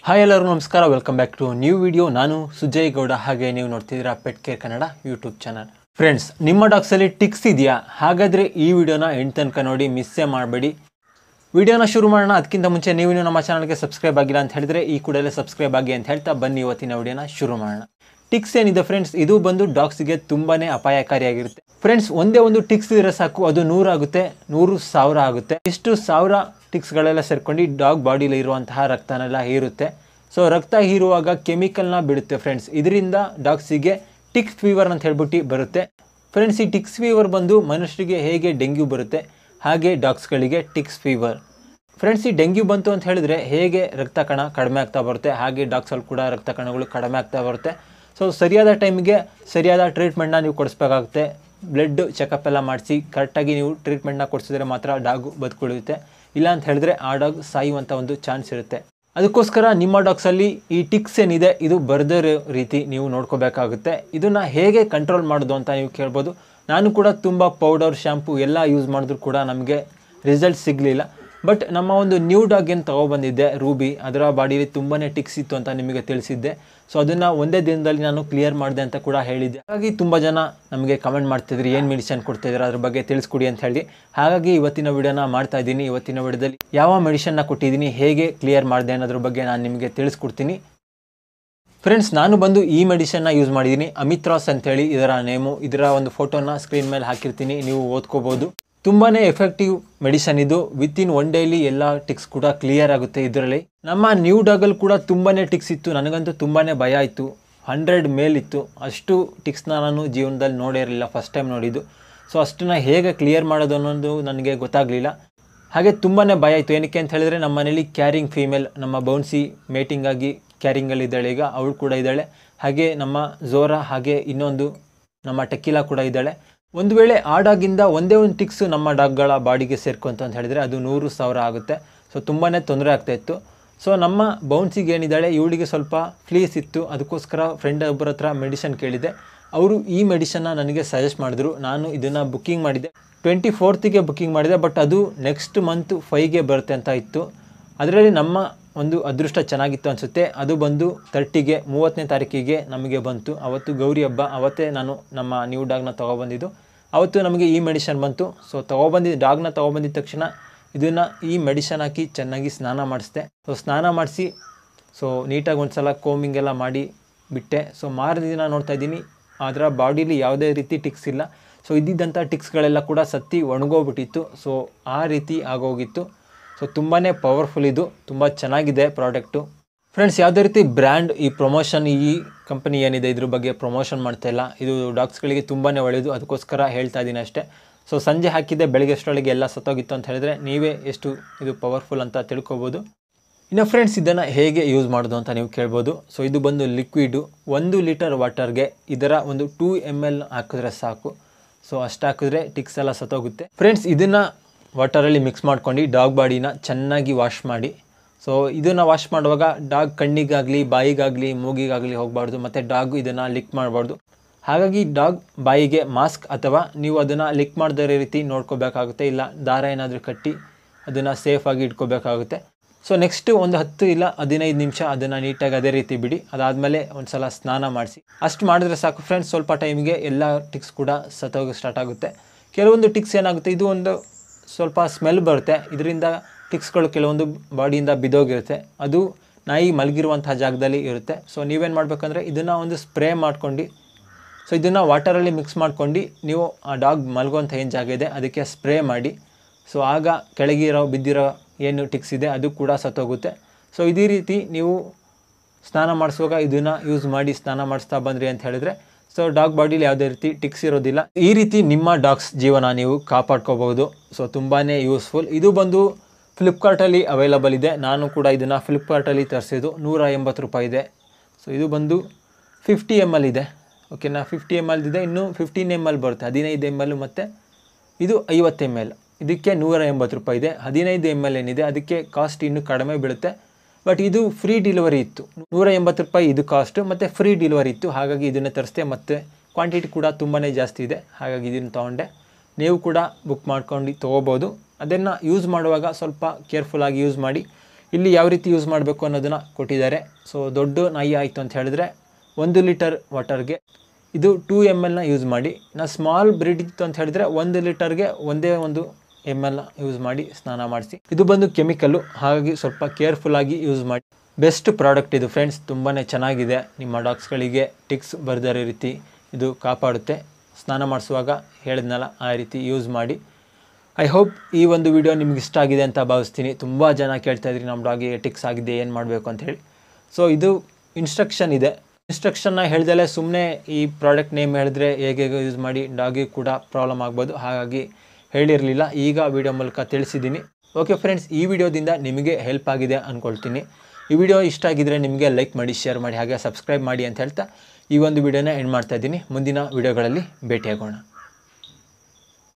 hi ಎಲ್ಲರಿಗೂ ನಮಸ್ಕಾರ welcome back to new video ನಾನು ಸುಜಯ್ ಗೌಡ ಹಾಗೆ ನೀವು ನೋಡ್ತಿದ್ದೀರಾ pet care Kannada YouTube channel friends ನಿಮ್ಮ ಡಾಗ್ಸಲ್ಲಿ ಟಿಕ್ಸ್ ಇದೆಯಾ ಹಾಗಾದರೆ ಈ ವಿಡಿಯೋನ ಎಂಟು ತನಕ ನೋಡಿ ಮಿಸ್ಸೇ ಮಾಡಬೇಡಿ ವಿಡಿಯೋನ ಶುರು ಮಾಡೋಣ ಅದಕ್ಕಿಂತ ಮುಂಚೆ ನೀವು ಇನ್ನೂ ನಮ್ಮ ಚಾನಲ್ಗೆ ಸಬ್ಸ್ಕ್ರೈಬ್ ಆಗಿಲ್ಲ ಅಂತ ಹೇಳಿದ್ರೆ ಈ ಕೂಡಲೇ ಸಬ್ಸ್ಕ್ರೈಬ್ ಆಗಿ ಅಂತ ಹೇಳ್ತಾ ಬನ್ನಿ ಇವತ್ತಿನ ವಿಡಿಯೋನ ಶುರು ಮಾಡೋಣ ಟಿಕ್ಸ್ ಏನಿದೆ ಫ್ರೆಂಡ್ಸ್ ಇದು ಬಂದು ಡಾಗ್ಸ್ಗೆ ತುಂಬಾನೇ ಅಪಾಯಕಾರಿಯಾಗಿರುತ್ತೆ ಫ್ರೆಂಡ್ಸ್ ಒಂದೇ ಒಂದು ಟಿಕ್ಸ್ ಇರೋ ಸಾಕು ಅದು ನೂರು ಆಗುತ್ತೆ ನೂರು ಸಾವಿರ ಆಗುತ್ತೆ ಇಷ್ಟು ಸಾವಿರ ಟಿಕ್ಸ್ಗಳೆಲ್ಲ ಸೇರ್ಕೊಂಡು ಡಾಗ್ ಬಾಡಿಲಿ ಇರುವಂತಹ ರಕ್ತನೆಲ್ಲ ಹೀರುತ್ತೆ ಸೊ ರಕ್ತ ಹೀರುವಾಗ ಕೆಮಿಕಲ್ನ ಬಿಡುತ್ತೆ ಫ್ರೆಂಡ್ಸ್ ಇದರಿಂದ ಡಾಗ್ಸಿಗೆ ಟಿಕ್ಸ್ ಫೀವರ್ ಅಂತ ಹೇಳ್ಬಿಟ್ಟು ಬರುತ್ತೆ ಫ್ರೆಂಡ್ಸ್ ಈ ಟಿಕ್ಸ್ ಫೀವರ್ ಬಂದು ಮನುಷ್ಯರಿಗೆ ಹೇಗೆ ಡೆಂಗ್ಯೂ ಬರುತ್ತೆ ಹಾಗೆ ಡಾಗ್ಸ್ಗಳಿಗೆ ಟಿಕ್ಸ್ ಫೀವರ್ ಫ್ರೆಂಡ್ಸ್ ಈ ಡೆಂಗ್ಯೂ ಬಂತು ಅಂತ ಹೇಳಿದ್ರೆ ಹೇಗೆ ರಕ್ತ ಕಣ ಕಡಿಮೆ ಆಗ್ತಾ ಬರುತ್ತೆ ಹಾಗೆ ಡಾಗ್ಸಲ್ಲಿ ಕೂಡ ರಕ್ತ ಕಣಗಳು ಕಡಿಮೆ ಆಗ್ತಾ ಬರುತ್ತೆ ಸೊ ಸರಿಯಾದ ಟೈಮಿಗೆ ಸರಿಯಾದ ಟ್ರೀಟ್ಮೆಂಟ್ನ ನೀವು ಕೊಡಿಸ್ಬೇಕಾಗುತ್ತೆ ಬ್ಲಡ್ ಚೆಕಪ್ ಎಲ್ಲ ಮಾಡಿಸಿ ಕರೆಕ್ಟಾಗಿ ನೀವು ಟ್ರೀಟ್ಮೆಂಟ್ನ ಕೊಡಿಸಿದ್ರೆ ಮಾತ್ರ ಡಾಗು ಬದುಕುಳಿಯುತ್ತೆ ಇಲ್ಲ ಅಂತ ಹೇಳಿದ್ರೆ ಆ ಡಾಗ್ ಸಾಯುವಂಥ ಒಂದು ಚಾನ್ಸ್ ಇರುತ್ತೆ ಅದಕ್ಕೋಸ್ಕರ ನಿಮ್ಮ ಡಾಗ್ಸಲ್ಲಿ ಈ ಟಿಕ್ಸ್ ಏನಿದೆ ಇದು ಬರದೇ ಇರೋ ರೀತಿ ನೀವು ನೋಡ್ಕೋಬೇಕಾಗುತ್ತೆ ಇದನ್ನು ಹೇಗೆ ಕಂಟ್ರೋಲ್ ಮಾಡೋದು ಅಂತ ನೀವು ಕೇಳ್ಬೋದು ನಾನು ಕೂಡ ತುಂಬ ಪೌಡರ್ ಶ್ಯಾಂಪು ಎಲ್ಲ ಯೂಸ್ ಮಾಡಿದ್ರು ಕೂಡ ನಮಗೆ ರಿಸಲ್ಟ್ ಸಿಗಲಿಲ್ಲ ಬಟ್ ನಮ್ಮ ಒಂದು ನ್ಯೂ ಡಾಗ್ ಏನು ತೊಗೊಬಂದಿದ್ದೆ ರೂಬಿ ಅದರ ಬಾಡಿಯಲ್ಲಿ ತುಂಬಾ ಟಿಕ್ಸ್ ಇತ್ತು ಅಂತ ನಿಮಗೆ ತಿಳಿಸಿದ್ದೆ ಸೊ ಅದನ್ನು ಒಂದೇ ದಿನದಲ್ಲಿ ನಾನು ಕ್ಲಿಯರ್ ಮಾಡಿದೆ ಅಂತ ಕೂಡ ಹೇಳಿದ್ದೆ ಹಾಗಾಗಿ ತುಂಬ ಜನ ನಮಗೆ ಕಮೆಂಟ್ ಮಾಡ್ತಿದ್ರಿ ಏನು ಮೆಡಿಸಿನ್ ಕೊಡ್ತಿದ್ರು ಅದ್ರ ಬಗ್ಗೆ ತಿಳಿಸ್ಕೊಡಿ ಅಂತ ಹೇಳಿ ಹಾಗಾಗಿ ಇವತ್ತಿನ ವಿಡಿಯೋನ ಮಾಡ್ತಾ ಇದ್ದೀನಿ ಇವತ್ತಿನ ವಿಡಿಯೋದಲ್ಲಿ ಯಾವ ಮೆಡಿಷನ್ನ ಕೊಟ್ಟಿದ್ದೀನಿ ಹೇಗೆ ಕ್ಲಿಯರ್ ಮಾಡಿದೆ ಅನ್ನೋದ್ರ ಬಗ್ಗೆ ನಾನು ನಿಮಗೆ ತಿಳಿಸ್ಕೊಡ್ತೀನಿ ಫ್ರೆಂಡ್ಸ್ ನಾನು ಬಂದು ಈ ಮೆಡಿಷನ್ನ ಯೂಸ್ ಮಾಡಿದ್ದೀನಿ ಅಮಿತ್ರಾಸ್ ಅಂತೇಳಿ ಇದರ ನೇಮು ಇದರ ಒಂದು ಫೋಟೋನ ಸ್ಕ್ರೀನ್ ಮೇಲೆ ಹಾಕಿರ್ತೀನಿ ನೀವು ಓದ್ಕೋಬೋದು ತುಂಬಾ ಎಫೆಕ್ಟಿವ್ ಮೆಡಿಸನ್ ಇದು ವಿತ್ ಇನ್ ಒನ್ ಡೇಲಿ ಎಲ್ಲ ಟಿಕ್ಸ್ ಕೂಡ ಕ್ಲಿಯರ್ ಆಗುತ್ತೆ ಇದರಲ್ಲಿ ನಮ್ಮ ನ್ಯೂ ಡಾಗಲ್ಲಿ ಕೂಡ ತುಂಬಾ ಟಿಕ್ಸ್ ಇತ್ತು ನನಗಂತೂ ತುಂಬಾ ಭಯ ಆಯಿತು ಹಂಡ್ರೆಡ್ ಮೇಲಿತ್ತು ಅಷ್ಟು ಟಿಕ್ಸ್ನ ನಾನು ಜೀವನದಲ್ಲಿ ನೋಡೇ ಇರಲಿಲ್ಲ ಫಸ್ಟ್ ಟೈಮ್ ನೋಡಿದ್ದು ಸೊ ಅಷ್ಟನ್ನ ಹೇಗೆ ಕ್ಲಿಯರ್ ಮಾಡೋದು ಅನ್ನೋದು ನನಗೆ ಗೊತ್ತಾಗಲಿಲ್ಲ ಹಾಗೆ ತುಂಬಾ ಭಯ ಆಯಿತು ಏನಕ್ಕೆ ಅಂತ ಹೇಳಿದ್ರೆ ನಮ್ಮ ಮನೇಲಿ ಕ್ಯಾರಿಂಗ್ ಫೀಮೇಲ್ ನಮ್ಮ ಬೌನ್ಸಿ ಮೇಟಿಂಗ್ ಆಗಿ ಕ್ಯಾರಿಂಗಲ್ಲಿ ಇದ್ದಾಳೆ ಈಗ ಅವಳು ಕೂಡ ಇದ್ದಾಳೆ ಹಾಗೆ ನಮ್ಮ ಝೋರಾ ಹಾಗೆ ಇನ್ನೊಂದು ನಮ್ಮ ಟೆಕಿಲಾ ಕೂಡ ಇದ್ದಾಳೆ ಒಂದು ವೇಳೆ ಆ ಡಾಗಿಂದ ಒಂದೇ ಒಂದು ಟಿಕ್ಸು ನಮ್ಮ ಡಾಗ್ಗಳ ಬಾಡಿಗೆ ಸೇರ್ಕೊಂತ ಅಂತ ಹೇಳಿದ್ರೆ ಅದು ನೂರು ಸಾವಿರ ಆಗುತ್ತೆ ಸೊ ತುಂಬಾ ತೊಂದರೆ ಆಗ್ತಾಯಿತ್ತು ಸೊ ನಮ್ಮ ಬೌನ್ಸಿಗೆ ಏನಿದ್ದಾಳೆ ಇವಳಿಗೆ ಸ್ವಲ್ಪ ಫ್ಲೀಸ್ ಇತ್ತು ಅದಕ್ಕೋಸ್ಕರ ಫ್ರೆಂಡ್ ಒಬ್ಬರ ಹತ್ರ ಮೆಡಿಸನ್ ಕೇಳಿದೆ ಅವರು ಈ ಮೆಡಿಸನ್ನ ನನಗೆ ಸಜೆಸ್ಟ್ ಮಾಡಿದ್ರು ನಾನು ಇದನ್ನು ಬುಕ್ಕಿಂಗ್ ಮಾಡಿದೆ ಟ್ವೆಂಟಿ ಫೋರ್ತಿಗೆ ಬುಕ್ಕಿಂಗ್ ಮಾಡಿದೆ ಬಟ್ ಅದು ನೆಕ್ಸ್ಟ್ ಮಂತ್ ಫೈವ್ಗೆ ಬರುತ್ತೆ ಅಂತ ಇತ್ತು ಅದರಲ್ಲಿ ನಮ್ಮ ಒಂದು ಅದೃಷ್ಟ ಚೆನ್ನಾಗಿತ್ತು ಅನಿಸುತ್ತೆ ಅದು ಬಂದು ತರ್ಟಿಗೆ ಮೂವತ್ತನೇ ತಾರೀಕಿಗೆ ನಮಗೆ ಬಂತು ಅವತ್ತು ಗೌರಿ ಹಬ್ಬ ಅವತ್ತೇ ನಾನು ನಮ್ಮ ನ್ಯೂ ಡಾಗ್ನ ತೊಗೊಬಂದಿದ್ದು ಅವತ್ತು ನಮಗೆ ಈ ಮೆಡಿಷನ್ ಬಂತು ಸೊ ತೊಗೊಬಂದಿದ್ದು ಡಾಗ್ನ ತೊಗೊಬಂದಿದ ತಕ್ಷಣ ಇದನ್ನು ಈ ಮೆಡಿಷನ್ ಹಾಕಿ ಚೆನ್ನಾಗಿ ಸ್ನಾನ ಮಾಡಿಸ್ದೆ ಸೊ ಸ್ನಾನ ಮಾಡಿಸಿ ಸೊ ನೀಟಾಗಿ ಒಂದು ಸಲ ಕೋಮಿಂಗ್ ಎಲ್ಲ ಮಾಡಿ ಬಿಟ್ಟೆ ಸೊ ಮಾರನೇ ದಿನ ನೋಡ್ತಾ ಇದ್ದೀನಿ ಅದರ ಬಾಡಿಲಿ ಯಾವುದೇ ರೀತಿ ಟಿಕ್ಸ್ ಇಲ್ಲ ಸೊ ಇದ್ದಿದ್ದಂಥ ಟಿಕ್ಸ್ಗಳೆಲ್ಲ ಕೂಡ ಸತ್ತಿ ಒಣಗೋಗ್ಬಿಟ್ಟಿತ್ತು ಸೊ ಆ ರೀತಿ ಆಗೋಗಿತ್ತು ಸೊ ತುಂಬಾ ಪವರ್ಫುಲ್ ಇದು ತುಂಬ ಚೆನ್ನಾಗಿದೆ ಪ್ರಾಡಕ್ಟು ಫ್ರೆಂಡ್ಸ್ ಯಾವುದೇ ರೀತಿ ಬ್ರ್ಯಾಂಡ್ ಈ ಪ್ರಮೋಷನ್ ಈ ಕಂಪನಿ ಏನಿದೆ ಇದ್ರ ಬಗ್ಗೆ ಪ್ರಮೋಷನ್ ಮಾಡ್ತಾ ಇಲ್ಲ ಇದು ಡಾಗ್ಸ್ಗಳಿಗೆ ತುಂಬಾ ಒಳ್ಳೆಯದು ಅದಕ್ಕೋಸ್ಕರ ಹೇಳ್ತಾ ಇದ್ದೀನಿ ಅಷ್ಟೇ ಸೊ ಸಂಜೆ ಹಾಕಿದ್ದೆ ಬೆಳಗ್ಗೆ ಅಷ್ಟರೊಳಗೆ ಎಲ್ಲ ಸತ್ತೋಗಿತ್ತು ಅಂತ ಹೇಳಿದ್ರೆ ನೀವೇ ಎಷ್ಟು ಇದು ಪವರ್ಫುಲ್ ಅಂತ ತಿಳ್ಕೊಬೋದು ಇನ್ನು ಫ್ರೆಂಡ್ಸ್ ಇದನ್ನು ಹೇಗೆ ಯೂಸ್ ಮಾಡೋದು ಅಂತ ನೀವು ಕೇಳ್ಬೋದು ಸೊ ಇದು ಬಂದು ಲಿಕ್ವಿಡು ಒಂದು ಲೀಟರ್ ವಾಟರ್ಗೆ ಇದರ ಒಂದು ಟೂ ಎಮ್ ಎಲ್ ಹಾಕಿದ್ರೆ ಸಾಕು ಸೊ ಅಷ್ಟು ಹಾಕಿದ್ರೆ ಟಿಕ್ಸ್ ಎಲ್ಲ ಸತ್ತೋಗುತ್ತೆ ಫ್ರೆಂಡ್ಸ್ ಇದನ್ನು ವಾಟರಲ್ಲಿ ಮಿಕ್ಸ್ ಮಾಡ್ಕೊಂಡು ಡಾಗ್ ಬಾಡಿನ ಚೆನ್ನಾಗಿ ವಾಶ್ ಮಾಡಿ ಸೊ ಇದನ್ನು ವಾಶ್ ಮಾಡುವಾಗ ಡಾಗ್ ಕಣ್ಣಿಗಾಗಲಿ ಬಾಯಿಗಾಗಲಿ ಮೂಗಿಗಾಗಲಿ ಹೋಗಬಾರ್ದು ಮತ್ತು ಡಾಗ್ ಇದನ್ನು ಲಿಕ್ ಮಾಡಬಾರ್ದು ಹಾಗಾಗಿ ಡಾಗ್ ಬಾಯಿಗೆ ಮಾಸ್ಕ್ ಅಥವಾ ನೀವು ಅದನ್ನು ಲಿಕ್ ಮಾಡದೇ ಇರೋ ರೀತಿ ನೋಡ್ಕೋಬೇಕಾಗುತ್ತೆ ಇಲ್ಲ ದಾರ ಏನಾದರೂ ಕಟ್ಟಿ ಅದನ್ನು ಸೇಫಾಗಿ ಇಟ್ಕೋಬೇಕಾಗುತ್ತೆ ಸೊ ನೆಕ್ಸ್ಟ್ ಒಂದು ಹತ್ತು ಇಲ್ಲ ಹದಿನೈದು ನಿಮಿಷ ಅದನ್ನು ನೀಟಾಗಿ ಅದೇ ರೀತಿ ಬಿಡಿ ಅದಾದಮೇಲೆ ಒಂದು ಸಲ ಸ್ನಾನ ಮಾಡಿಸಿ ಅಷ್ಟು ಮಾಡಿದ್ರೆ ಸಾಕು ಫ್ರೆಂಡ್ಸ್ ಸ್ವಲ್ಪ ಟೈಮಿಗೆ ಎಲ್ಲ ಟಿಕ್ಸ್ ಕೂಡ ಸತ್ತೋಗಿ ಸ್ಟಾರ್ಟ್ ಆಗುತ್ತೆ ಕೆಲವೊಂದು ಟಿಕ್ಸ್ ಏನಾಗುತ್ತೆ ಇದು ಒಂದು ಸ್ವಲ್ಪ ಸ್ಮೆಲ್ ಬರುತ್ತೆ ಇದರಿಂದ ಟಿಕ್ಸ್ಗಳು ಕೆಲವೊಂದು ಬಾಡಿಯಿಂದ ಬಿದ್ದೋಗಿರುತ್ತೆ ಅದು ನಾಯಿ ಮಲಗಿರುವಂತಹ ಜಾಗದಲ್ಲಿ ಇರುತ್ತೆ ಸೊ ನೀವೇನು ಮಾಡಬೇಕಂದ್ರೆ ಇದನ್ನು ಒಂದು ಸ್ಪ್ರೇ ಮಾಡ್ಕೊಂಡು ಸೊ ಇದನ್ನು ವಾಟರಲ್ಲಿ ಮಿಕ್ಸ್ ಮಾಡ್ಕೊಂಡು ನೀವು ಆ ಡಾಗ್ ಮಲಗುವಂಥ ಏನು ಜಾಗ ಇದೆ ಅದಕ್ಕೆ ಸ್ಪ್ರೇ ಮಾಡಿ ಸೊ ಆಗ ಕೆಳಗಿರೋ ಬಿದ್ದಿರೋ ಏನು ಟಿಕ್ಸ್ ಇದೆ ಅದು ಕೂಡ ಸತ್ತೋಗುತ್ತೆ ಸೊ ಇದೇ ರೀತಿ ನೀವು ಸ್ನಾನ ಮಾಡಿಸುವಾಗ ಇದನ್ನು ಯೂಸ್ ಮಾಡಿ ಸ್ನಾನ ಮಾಡಿಸ್ತಾ ಬಂದ್ರಿ ಅಂತ ಹೇಳಿದ್ರೆ ಸೊ ಡಾಗ್ ಬಾಡಿಲಿ ಯಾವುದೇ ರೀತಿ ಟಿಕ್ಸ್ ಇರೋದಿಲ್ಲ ಈ ರೀತಿ ನಿಮ್ಮ ಡಾಗ್ಸ್ ಜೀವನ ನೀವು ಕಾಪಾಡ್ಕೋಬಹುದು ಸೊ ತುಂಬಾ ಯೂಸ್ಫುಲ್ ಇದು ಬಂದು ಫ್ಲಿಪ್ಕಾರ್ಟಲ್ಲಿ ಅವೈಲಬಲ್ ಇದೆ ನಾನು ಕೂಡ ಇದನ್ನು ಫ್ಲಿಪ್ಕಾರ್ಟಲ್ಲಿ ತರಿಸಿದ್ದು ನೂರ ಎಂಬತ್ತು ರೂಪಾಯಿ ಇದೆ ಸೊ ಇದು ಬಂದು ಫಿಫ್ಟಿ ಎಮ್ ಎಲ್ ಇದೆ ಓಕೆನಾ ಫಿಫ್ಟಿ ಎಮ್ ಎಲ್ ಇದೆ ಇನ್ನು ಫಿಫ್ಟೀನ್ ಎಮ್ ಎಲ್ ಬರುತ್ತೆ ಹದಿನೈದು ಎಮ್ ಎಲ್ ಮತ್ತು ಇದು ಐವತ್ತು ಎಮ್ ಎಲ್ ಇದಕ್ಕೆ ನೂರ ಎಂಬತ್ತು ರೂಪಾಯಿ ಇದೆ ಹದಿನೈದು ಎಮ್ ಎಲ್ ಏನಿದೆ ಅದಕ್ಕೆ ಕಾಸ್ಟ್ ಇನ್ನೂ ಕಡಿಮೆ ಬೀಳುತ್ತೆ ಬಟ್ ಇದು ಫ್ರೀ ಡಿಲಿವರಿ ಇತ್ತು ನೂರ ಎಂಬತ್ತು ರೂಪಾಯಿ ಇದು ಕಾಸ್ಟ್ ಮತ್ತು ಫ್ರೀ ಡಿಲಿವರಿ ಇತ್ತು ಹಾಗಾಗಿ ಇದನ್ನು ತರಿಸ್ದೆ ಮತ್ತು ಕ್ವಾಂಟಿಟಿ ಕೂಡ ತುಂಬಾ ಜಾಸ್ತಿ ಇದೆ ಹಾಗಾಗಿ ಇದನ್ನು ತೊಗೊಂಡೆ ನೀವು ಕೂಡ ಬುಕ್ ಮಾಡ್ಕೊಂಡು ತೊಗೋಬೋದು ಅದನ್ನು ಯೂಸ್ ಮಾಡುವಾಗ ಸ್ವಲ್ಪ ಕೇರ್ಫುಲ್ಲಾಗಿ ಯೂಸ್ ಮಾಡಿ ಇಲ್ಲಿ ಯಾವ ರೀತಿ ಯೂಸ್ ಮಾಡಬೇಕು ಅನ್ನೋದನ್ನು ಕೊಟ್ಟಿದ್ದಾರೆ ಸೊ ದೊಡ್ಡ ನಾಯಿ ಆಯಿತು ಅಂತ ಹೇಳಿದ್ರೆ ಒಂದು ಲೀಟರ್ ವಾಟರ್ಗೆ ಇದು ಟೂ ಎಮ್ ಎಲ್ನ ಯೂಸ್ ಮಾಡಿ ನಾ ಸ್ಮಾಲ್ ಬ್ರೀಡ್ ಇತ್ತು ಅಂತ ಹೇಳಿದ್ರೆ ಒಂದು ಲೀಟರ್ಗೆ ಒಂದೇ ಒಂದು ಎಮ್ ಎಲ್ನ ಯೂಸ್ ಮಾಡಿ ಸ್ನಾನ ಮಾಡಿಸಿ ಇದು ಬಂದು ಕೆಮಿಕಲ್ಲು ಹಾಗಾಗಿ ಸ್ವಲ್ಪ ಕೇರ್ಫುಲ್ಲಾಗಿ ಯೂಸ್ ಮಾಡಿ ಬೆಸ್ಟ್ ಪ್ರಾಡಕ್ಟ್ ಇದು ಫ್ರೆಂಡ್ಸ್ ತುಂಬಾ ಚೆನ್ನಾಗಿದೆ ನಿಮ್ಮ ಡಾಗ್ಸ್ಗಳಿಗೆ ಟಿಕ್ಸ್ ಬರ್ದಿರೋ ರೀತಿ ಇದು ಕಾಪಾಡುತ್ತೆ ಸ್ನಾನ ಮಾಡಿಸುವಾಗ ಹೇಳಿದ್ನಲ್ಲ ಆ ರೀತಿ ಯೂಸ್ ಮಾಡಿ ಐ ಹೋಪ್ ಈ ಒಂದು ವಿಡಿಯೋ ನಿಮ್ಗೆ ಇಷ್ಟ ಆಗಿದೆ ಅಂತ ಭಾವಿಸ್ತೀನಿ ತುಂಬ ಜನ ಕೇಳ್ತಾ ಇದ್ರಿ ನಮ್ಮ ಡಾಗಿಗೆ ಟಿಕ್ಸ್ ಆಗಿದೆ ಏನು ಮಾಡಬೇಕು ಅಂತ ಹೇಳಿ ಸೊ ಇದು ಇನ್ಸ್ಟ್ರಕ್ಷನ್ ಇದೆ ಇನ್ಸ್ಟ್ರಕ್ಷನ್ನ ಹೇಳ್ದಲೇ ಸುಮ್ಮನೆ ಈ ಪ್ರಾಡಕ್ಟ್ ನೇಮ್ ಹೇಳಿದ್ರೆ ಹೇಗೆ ಯೂಸ್ ಮಾಡಿ ಡಾಗಿ ಕೂಡ ಪ್ರಾಬ್ಲಮ್ ಆಗ್ಬೋದು ಹಾಗಾಗಿ ಹೇಳಿರಲಿಲ್ಲ ಈಗ ವಿಡಿಯೋ ಮೂಲಕ ತಿಳಿಸಿದ್ದೀನಿ ಓಕೆ ಫ್ರೆಂಡ್ಸ್ ಈ ವಿಡಿಯೋದಿಂದ ನಿಮಗೆ ಹೆಲ್ಪ್ ಆಗಿದೆ ಅಂದ್ಕೊಳ್ತೀನಿ ಈ ವಿಡಿಯೋ ಇಷ್ಟ ಆಗಿದ್ರೆ ನಿಮಗೆ ಲೈಕ್ ಮಾಡಿ ಶೇರ್ ಮಾಡಿ ಹಾಗೆ ಸಬ್ಸ್ಕ್ರೈಬ್ ಮಾಡಿ ಅಂತ ಹೇಳ್ತಾ ಈ ಒಂದು ವಿಡಿಯೋನ ಎಂಡ್ ಮಾಡ್ತಾ ಇದ್ದೀನಿ ಮುಂದಿನ ವಿಡಿಯೋಗಳಲ್ಲಿ ಭೇಟಿಯಾಗೋಣ